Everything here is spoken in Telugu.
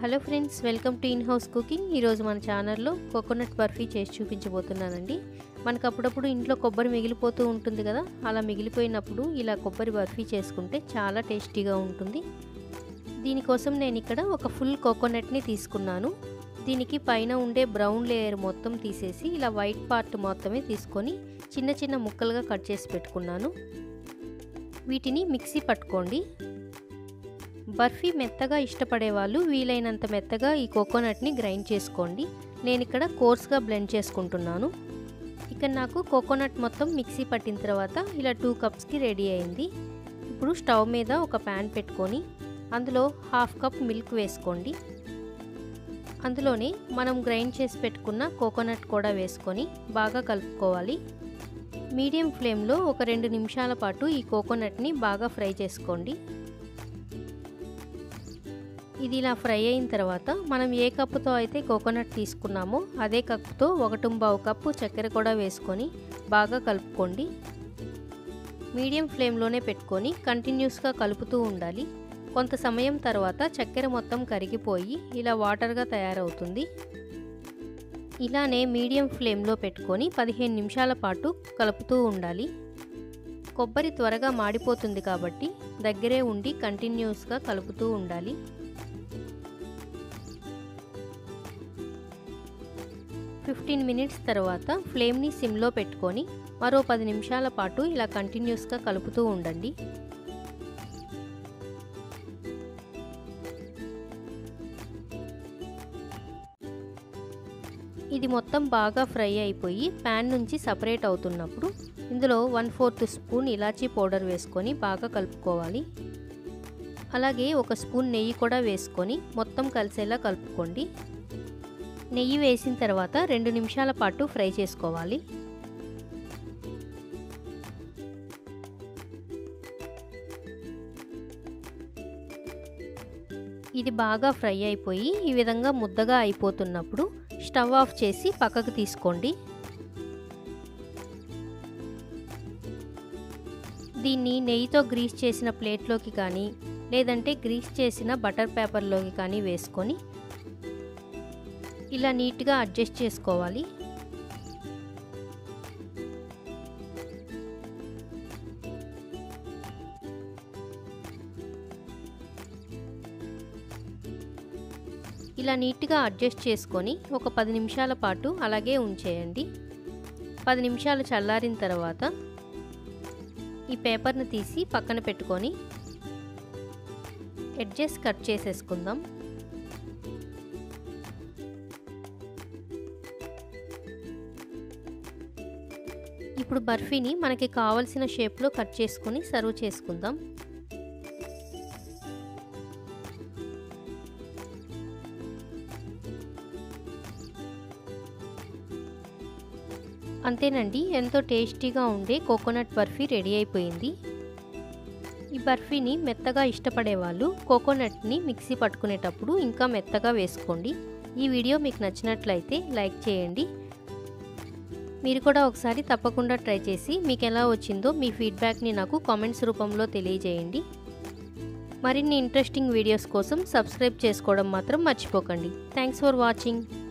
hello friends welcome to in house cooking ఈరోజు మన ఛానల్లో కోకోనట్ బర్ఫీ చేసి చూపించబోతున్నానండి మనకు అప్పుడప్పుడు ఇంట్లో కొబ్బరి మిగిలిపోతూ ఉంటుంది కదా అలా మిగిలిపోయినప్పుడు ఇలా కొబ్బరి బర్ఫీ చేసుకుంటే చాలా టేస్టీగా ఉంటుంది దీనికోసం నేను ఇక్కడ ఒక ఫుల్ కోకోనట్ని తీసుకున్నాను దీనికి పైన ఉండే బ్రౌన్ లేయర్ మొత్తం తీసేసి ఇలా వైట్ పార్ట్ మొత్తమే తీసుకొని చిన్న చిన్న ముక్కలుగా కట్ చేసి పెట్టుకున్నాను వీటిని మిక్సీ పట్టుకోండి బర్ఫీ మెత్తగా ఇష్టపడే వాళ్ళు వీలైనంత మెత్తగా ఈ కోకోనట్ని గ్రైండ్ చేసుకోండి నేను ఇక్కడ కోర్స్గా బ్లెండ్ చేసుకుంటున్నాను ఇక్కడ నాకు కోకోనట్ మొత్తం మిక్సీ పట్టిన తర్వాత ఇలా టూ కప్స్కి రెడీ అయింది ఇప్పుడు స్టవ్ మీద ఒక ప్యాన్ పెట్టుకొని అందులో హాఫ్ కప్ మిల్క్ వేసుకోండి అందులోనే మనం గ్రైండ్ చేసి పెట్టుకున్న కోకోనట్ కూడా వేసుకొని బాగా కలుపుకోవాలి మీడియం ఫ్లేమ్లో ఒక రెండు నిమిషాల పాటు ఈ కోకోనట్ని బాగా ఫ్రై చేసుకోండి ఇది ఇలా ఫ్రై అయిన తర్వాత మనం ఏ కప్పుతో అయితే కోకోనట్ తీసుకున్నామో అదే కప్పుతో ఒకటుంబావు కప్పు చక్కెర కూడా వేసుకొని బాగా కలుపుకోండి మీడియం ఫ్లేమ్లోనే పెట్టుకొని కంటిన్యూస్గా కలుపుతూ ఉండాలి కొంత సమయం తర్వాత చక్కెర మొత్తం కరిగిపోయి ఇలా వాటర్గా తయారవుతుంది ఇలానే మీడియం ఫ్లేమ్లో పెట్టుకొని పదిహేను నిమిషాల పాటు కలుపుతూ ఉండాలి కొబ్బరి త్వరగా మాడిపోతుంది కాబట్టి దగ్గరే ఉండి కంటిన్యూస్గా కలుపుతూ ఉండాలి ఫిఫ్టీన్ మినిట్స్ తర్వాత ఫ్లేమ్ని సిమ్లో పెట్టుకొని మరో పది నిమిషాల పాటు ఇలా కంటిన్యూస్గా కలుపుతూ ఉండండి ఇది మొత్తం బాగా ఫ్రై అయిపోయి ప్యాన్ నుంచి సపరేట్ అవుతున్నప్పుడు ఇందులో వన్ ఫోర్త్ స్పూన్ ఇలాచీ పౌడర్ వేసుకొని బాగా కలుపుకోవాలి అలాగే ఒక స్పూన్ నెయ్యి కూడా వేసుకొని మొత్తం కలిసేలా కలుపుకోండి నెయ్యి వేసిన తర్వాత రెండు నిమిషాల పాటు ఫ్రై చేసుకోవాలి ఇది బాగా ఫ్రై అయిపోయి ఈ విధంగా ముద్దగా అయిపోతున్నప్పుడు స్టవ్ ఆఫ్ చేసి పక్కకు తీసుకోండి దీన్ని నెయ్యితో గ్రీస్ చేసిన ప్లేట్లోకి కానీ లేదంటే గ్రీస్ చేసిన బటర్ పేపర్లోకి కానీ వేసుకొని ఇలా నీట్గా అడ్జస్ట్ చేసుకోవాలి ఇలా నీట్గా అడ్జస్ట్ చేసుకొని ఒక పది నిమిషాల పాటు అలాగే ఉంచేయండి పది నిమిషాలు చల్లారిన తర్వాత ఈ పేపర్ని తీసి పక్కన పెట్టుకొని ఎడ్జెస్ కట్ చేసేసుకుందాం ఇప్పుడు బర్ఫీని మనకి కావలసిన షేప్లో కట్ చేసుకొని సర్వ్ చేసుకుందాం అంతేనండి ఎంతో టేస్టీగా ఉండే కోకోనట్ బర్ఫీ రెడీ అయిపోయింది ఈ బర్ఫీని మెత్తగా ఇష్టపడే వాళ్ళు కోకోనట్ని మిక్సీ పట్టుకునేటప్పుడు ఇంకా మెత్తగా వేసుకోండి ఈ వీడియో మీకు నచ్చినట్లయితే లైక్ చేయండి మీరు కూడా ఒకసారి తప్పకుండా ట్రై చేసి మీకు ఎలా వచ్చిందో మీ ఫీడ్బ్యాక్ని నాకు కామెంట్స్ రూపంలో తెలియజేయండి మరిన్ని ఇంట్రెస్టింగ్ వీడియోస్ కోసం సబ్స్క్రైబ్ చేసుకోవడం మాత్రం మర్చిపోకండి థ్యాంక్స్ ఫర్ వాచింగ్